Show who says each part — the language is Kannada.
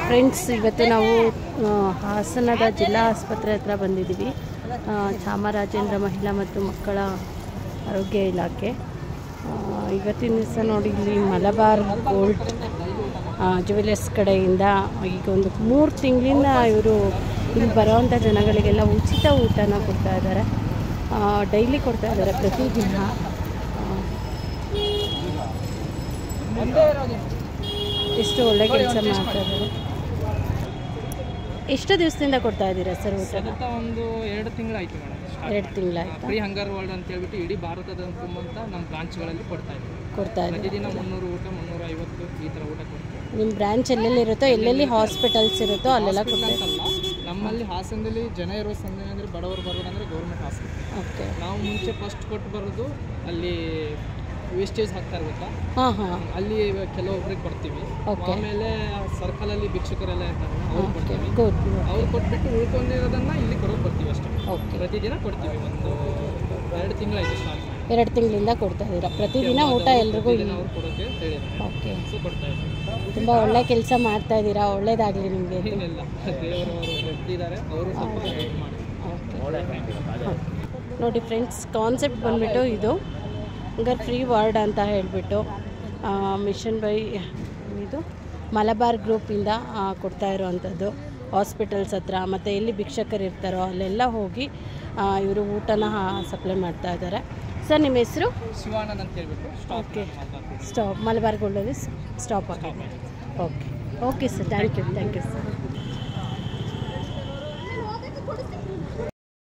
Speaker 1: ಫ್ರೆಂಡ್ಸ್ ಇವತ್ತು ನಾವು ಆ, ಹಾಸನದ ಜಿಲ್ಲಾ ಆಸ್ಪತ್ರೆ ಹತ್ರ ಬಂದಿದ್ದೀವಿ ಆ, ಚಾಮರಾಜೇಂದ್ರ ಮಹಿಳಾ ಮತ್ತು ಮಕ್ಕಳ ಆರೋಗ್ಯ ಇಲಾಖೆ ಆ, ಇವತ್ತಿನ ದಿವಸ ನೋಡಿ ಇಲ್ಲಿ ಮಲಬಾರ್ ಗೋಲ್ಡ್ ಜುವೆಲರ್ಸ್ ಕಡೆಯಿಂದ ಈಗ ಒಂದು ಮೂರು ತಿಂಗಳಿಂದ ಇವರು ಇಲ್ಲಿ ಬರೋವಂಥ ಜನಗಳಿಗೆಲ್ಲ ಉಚಿತ ಊಟನ ಕೊಡ್ತಾ ಇದ್ದಾರೆ ಡೈಲಿ ಕೊಡ್ತಾ ಇದ್ದಾರೆ ಪ್ರತಿದಿನ ಆ, ಎಷ್ಟು ಒಳ್ಳೆ ಕೆಲಸ ಮಾಡ್ತಾ ಇದ್ದಾರೆ ಎಷ್ಟು ದಿವಸದಿಂದ ಕೊಡ್ತಾ ಇದ್ದೀರಾ ಸರ್ ಊಟ
Speaker 2: ಸತತ ಒಂದು ಎರಡು ತಿಂಗಳಾಯ್ತು ಮೇಡಮ್
Speaker 1: ಎರಡು ತಿಂಗಳಾಯ್ತಾ
Speaker 2: ಫ್ರೀ ಹಂಗರ್ ವರ್ಲ್ಡ್ ಅಂತ ಹೇಳ್ಬಿಟ್ಟು ಇಡೀ ಭಾರತದ ತುಂಬಂತ ನಮ್ಮ ಬ್ರಾಂಚ್ಗಳಲ್ಲಿ ಕೊಡ್ತಾ ಇದ್ದೀವಿ
Speaker 1: ಕೊಡ್ತಾ ಇದ್ದೀವಿ
Speaker 2: ಪ್ರತಿದಿನ ಮುನ್ನೂರು ಊಟ ಮುನ್ನೂರ ಐವತ್ತು ಈ ಥರ ಊಟ ಕೊಡ್ತೀವಿ
Speaker 1: ನಿಮ್ಮ ಬ್ರ್ಯಾಂಚ್ ಎಲ್ಲೆಲ್ಲಿ ಇರುತ್ತೋ ಎಲ್ಲೆಲ್ಲಿ ಹಾಸ್ಪಿಟಲ್ಸ್ ಇರುತ್ತೋ ಅಲ್ಲೆಲ್ಲ ಕೊಡ್ತಾ
Speaker 2: ಅಂತಲ್ಲ ನಮ್ಮಲ್ಲಿ ಹಾಸನದಲ್ಲಿ ಜನ ಇರೋ ಸಂದೆ ಅಂದರೆ ಬಡವರು ಬರೋದಂದ್ರೆ ಗೌರ್ಮೆಂಟ್ ಹಾಸ್ಪಿಟಲ್
Speaker 1: ಓಕೆ
Speaker 2: ನಾವು ಮುಂಚೆ ಫಸ್ಟ್ ಕೊಟ್ಟು ಬರೋದು ಅಲ್ಲಿ ವೇಸ್ಟೇಜ್ ಹಾಕ್ತಾ ಇರ್ಬೇಕಾ
Speaker 1: ಹಾಂ ಹಾಂ
Speaker 2: ಅಲ್ಲಿ ಕೆಲವೊಬ್ರಿಗೆ ಕೊಡ್ತೀವಿ
Speaker 1: Okay.
Speaker 2: ಆಮೇಲೆ ಸರ್ಕಲಲ್ಲಿ ಭಿಕ್ಷುಕರೆಲ್ಲ ಇರ್ತಾರಲ್ಲ ಅವ್ರು ಕೊಡ್ತೀವಿ
Speaker 1: ಗುಡ್
Speaker 2: ಅವ್ರು ಕೊಟ್ಬಿಟ್ಟು ಉಳ್ಕೊಂಡಿರೋದನ್ನ ಇಲ್ಲಿ ಕೊಡೋಕೆ ಬರ್ತೀವಿ ಅಷ್ಟೇ
Speaker 1: ಓಕೆ
Speaker 2: ಪ್ರತಿದಿನ ಕೊಡ್ತೀವಿ ಒಂದು ಎರಡು ತಿಂಗಳಾಯ್ತು ಸ್ಟಾರ್ಟ್ ಮಾಡಿ
Speaker 1: ಎರಡು ತಿಂಗಳಿಂದ ಕೊಡ್ತಾ ಇದ್ದೀರಾ ಪ್ರತಿದಿನ ಊಟ ಎಲ್ರಿಗೂ
Speaker 2: ಪ್ರತಿದಿನ ಅವ್ರು ಕೊಡೋಕೆ ಹೇಳಿದ್ದಾರೆ
Speaker 1: ಓಕೆ
Speaker 2: ಸೊ ಕೊಡ್ತಾ ಇದ್ದೀವಿ
Speaker 1: ತುಂಬ ಒಳ್ಳೆ ಕೆಲಸ ಮಾಡ್ತಾ ಇದ್ದೀರಾ ಒಳ್ಳೇದಾಗಲಿ ನಿಮಗೆ
Speaker 2: ಏನಿಲ್ಲ ದೇವರು ಅವರು ಇದ್ದಾರೆ ಅವರು ಸ್ವಲ್ಪ ಹೆಲ್ಪ್ ಮಾಡಿ
Speaker 1: ನೋಡಿ ಫ್ರೆಂಡ್ಸ್ ಕಾನ್ಸೆಪ್ಟ್ ಬಂದ್ಬಿಟ್ಟು ಇದು ಹಂಗಾರೆ ಫ್ರೀ ವಾರ್ಡ್ ಅಂತ ಹೇಳಿಬಿಟ್ಟು ಮಿಷನ್ ಬೈ ಇದು ಮಲಬಾರ್ ಗ್ರೂಪಿಂದ ಆ, ಕೊಡ್ತಾ ಇರೋವಂಥದ್ದು ಹಾಸ್ಪಿಟಲ್ಸ್ ಹತ್ರ ಮತ್ತು ಎಲ್ಲಿ ಭಿಕ್ಷಕರು ಇರ್ತಾರೋ ಅಲ್ಲೆಲ್ಲ ಹೋಗಿ ಇವರು ಊಟನ ಸಪ್ಲೈ ಮಾಡ್ತಾ ಇದ್ದಾರೆ ಸರ್ ನಿಮ್ಮ ಹೆಸರು
Speaker 2: ಶಿವಾನಂದ್ ಅಂತ ಹೇಳ್ಬಿಟ್ಟು ಸ್ಟಾಪ್
Speaker 1: ಓಕೆ
Speaker 2: ಮಾತಾಡ್ತೀವಿ
Speaker 1: ಸ್ಟಾಪ್ ಮಲಬಾರ್ ಗೋಲ್ಡಲ್ಲಿ ಸ್ಟಾಪ್ ಆಗಿದೆ okay okay sir thank you thank you sir